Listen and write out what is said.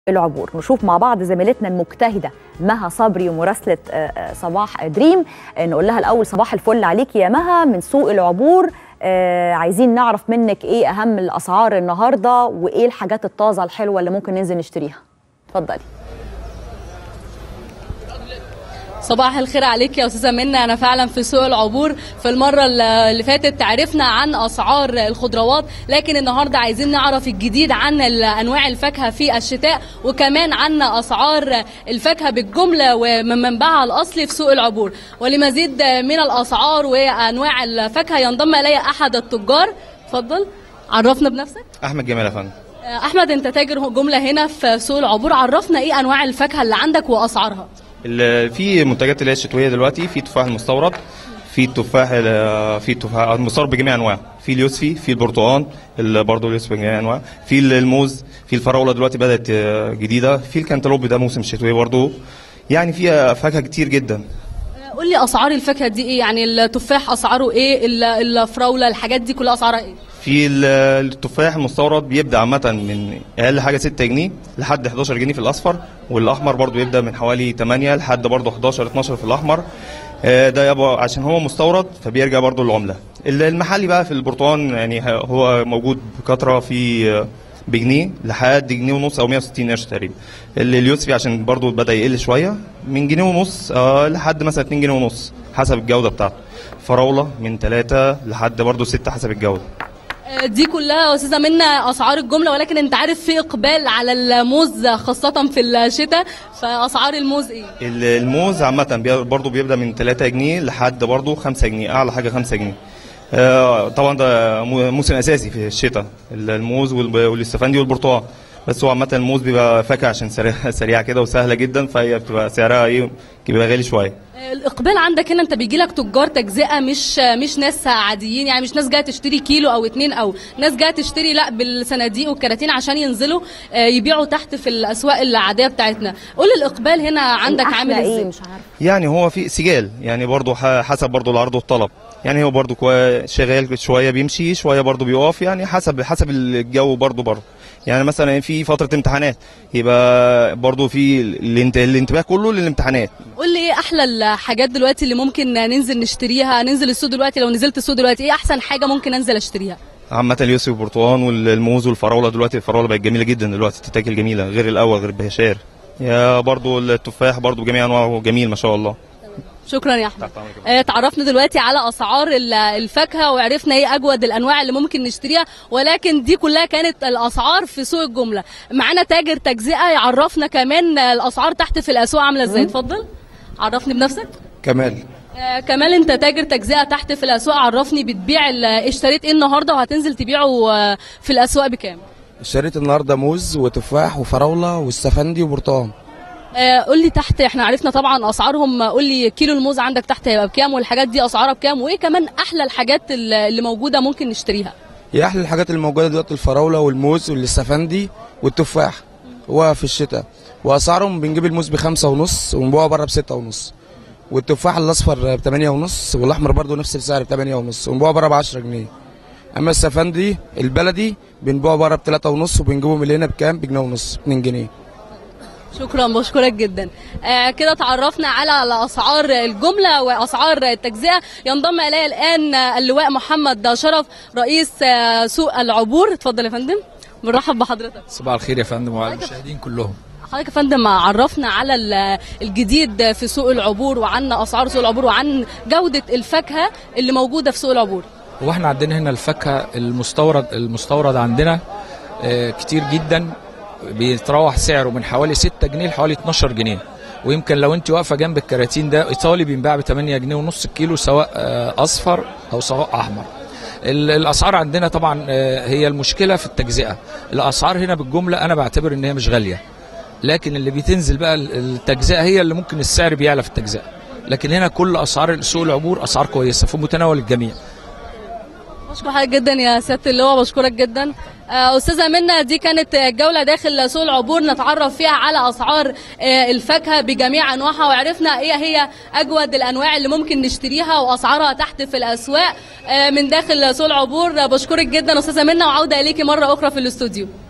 العبور نشوف مع بعض زميلتنا المجتهدة مها صبري ومراسلة آه، آه، صباح دريم آه، نقول لها الأول صباح الفل عليكي يا مها من سوق العبور آه، عايزين نعرف منك إيه أهم الأسعار النهاردة وإيه الحاجات الطازة الحلوة اللي ممكن ننزل نشتريها اتفضلي صباح الخير عليك يا استاذه منى انا فعلا في سوق العبور في المره اللي فاتت عرفنا عن اسعار الخضروات لكن النهارده عايزين نعرف الجديد عن ال- انواع الفاكهه في الشتاء وكمان عن اسعار الفاكهه بالجمله ومن منبعها الاصلي في سوق العبور ولمزيد من الاسعار وانواع الفاكهه ينضم الي احد التجار اتفضل عرفنا بنفسك احمد جمال يا فندم احمد انت تاجر جمله هنا في سوق العبور عرفنا ايه انواع الفاكهه اللي عندك واسعارها ال- في منتجات اللي هي الشتويه دلوقتي في تفاح المستورد في التفاح ال- في التفاح المستورد بجميع انواعه في اليوسفي في البرتقال ال- برضه اليوسفي بجميع انواعه في ال- الموز في الفراوله دلوقتي بدات آه، جديده في الكنتالوب ده موسم الشتويه برضه يعني فيها فاكهه كتير جدا قول لي اسعار الفاكهه دي ايه يعني التفاح اسعاره ايه ال- الفراوله الحاجات دي كلها اسعارها ايه في ال- التفاح المستورد بيبدا عامه من اقل حاجه 6 جنيه لحد 11 جنيه في الاصفر والاحمر برضو بيبدا من حوالي 8 لحد برضو 11 12 في الاحمر آه، ده يبقى عشان هو مستورد فبيرجع برضو العمله ال- المحلي بقى في البرتقال يعني ه- هو موجود بكثره في آه، بجنيه لحد جنيه ونص او 160 قرش تقريبا ال- اليوسفي عشان برضو بدا يقل شويه من جنيه ونص آه، لحد مثلا 2 جنيه ونص حسب الجوده بتاعته فراوله من 3 لحد برضو 6 حسب الجوده آه، دي كلها يا استاذه منى اسعار الجمله ولكن انت عارف في اقبال على الموز خاصه في الشتاء فاسعار الموز ايه ال- الموز عامة بي- برضو بيبدأ من 3 جنيه لحد برضو 5 جنيه أعلى حاجة 5 جنيه آه، طبعا ده مو- موسم أساسي في الشتاء ال- الموز والب- والاستفندي والبرتقال بس هو عامة الموز بيبقى فاكهة عشان سريع- سريعة كده وسهلة جدا فهي بتبقى سعرها ايه بيبقى غالي شوية آه، الاقبال عندك هنا انت بيجي لك تجار تجزئه مش مش ناس عاديين يعني مش ناس جايه تشتري كيلو او اتنين او ناس جايه تشتري لا بالصناديق والكراتين عشان ينزلوا آه، يبيعوا تحت في الاسواق العاديه بتاعتنا قول لي الاقبال هنا عندك عامل الأحلى ازاي إيه مش عارفة يعني هو في سجال يعني برضو ح- حسب برضو العرض والطلب يعني هو برضو كوا- شغال شوية بيمشي شوية برضو بيقف يعني حسب حسب الجو برضو برضو يعني مثلا في فترة امتحانات يبقى برضو في الانت- الانتباه كله للامتحانات قول لي ايه احلى الحاجات دلوقتي اللي ممكن ننزل نشتريها ننزل السوق دلوقتي لو نزلت السوق دلوقتي ايه احسن حاجه ممكن انزل اشتريها عامة اليوسف والبرتقال والموز والفراولة دلوقتي الفراولة بقت جميلة جدا دلوقتي تتاكل جميلة غير الأول غير البهشار يا برضو التفاح برضو بجميع أنواعه جميل ما شاء الله شكرا يا احمد تحت أمرك يا فندم. آه، اتعرفنا دلوقتي على اسعار ال- الفاكهه وعرفنا ايه اجود الانواع اللي ممكن نشتريها ولكن دي كلها كانت الاسعار في سوق الجمله معانا تاجر تجزئه يعرفنا كمان آه، الاسعار تحت في الاسواق عامله ازاي اتفضل عرفني بنفسك كمال آه، كمال انت تاجر تجزئه تحت في الاسواق عرفني بتبيع ال- اشتريت ايه النهارده وهتنزل تبيعه آه، في الاسواق بكام اشتريت النهارده موز وتفاح وفراوله واستفندي وبرتقال آه، قول لي تحت احنا عرفنا طبعا اسعارهم قول لي كيلو الموز عندك تحت هيبقى بكام والحاجات دي اسعارها بكام وايه كمان احلى الحاجات اللي اللي موجوده ممكن نشتريها هي احلى الحاجات اللي موجوده دلوقتي الفراوله والموز والاستفندي والتفاح هو في الشتاء واسعارهم بنجيب الموز بخمسة ونص ونبيعه بره بستة ونص والتفاح الاصفر بتمانية ونص والاحمر برضو نفس السعر بتمانية ونص ونبيعه بره بعشرة جنيه اما السفندي البلدي بنبيعه بره بتلاتة ونص وبنجيبه من هنا بكام بجنيه ونص اتنين جنيه شكرا بشكرك جدا آه كده تعرفنا على اسعار الجمله واسعار التجزئه ينضم الي الان آه، اللواء محمد شرف رئيس آه سوق العبور اتفضل يا فندم بنرحب بحضرتك صباح الخير يا فندم وعلى المشاهدين كلهم حضرتك يا فندم عرفنا على ال- الجديد في سوق العبور وعن اسعار سوق العبور وعن جوده الفاكهه اللي موجوده في سوق العبور هو احنا عندنا هنا الفاكهه المستورد المستورد عندنا آه، كتير جدا بيتراوح سعره من حوالي 6 جنيه لحوالي 12 جنيه ويمكن لو انت واقفه جنب الكراتين ده ايطالي بينباع ب 8 جنيه ونص الكيلو سواء آه، اصفر او سواء احمر ال- الاسعار عندنا طبعا آه، هي المشكله في التجزئه الاسعار هنا بالجمله انا بعتبر ان هي مش غاليه لكن اللي بتنزل بقى ال- التجزئه هي اللي ممكن السعر بيعلى في التجزئه لكن هنا كل اسعار سوق العبور اسعار كويسه في متناول الجميع بشكر حضرتك جدا يا سياده اللواء بشكرك جدا آه، استاذه منى دي كانت جوله داخل سوق العبور نتعرف فيها على اسعار آه، الفاكهه بجميع انواعها وعرفنا ايه هي اجود الانواع اللي ممكن نشتريها واسعارها تحت في الاسواق آه، من داخل سوق العبور آه، بشكرك جدا استاذه منى وعوده اليكي مره اخرى في الاستوديو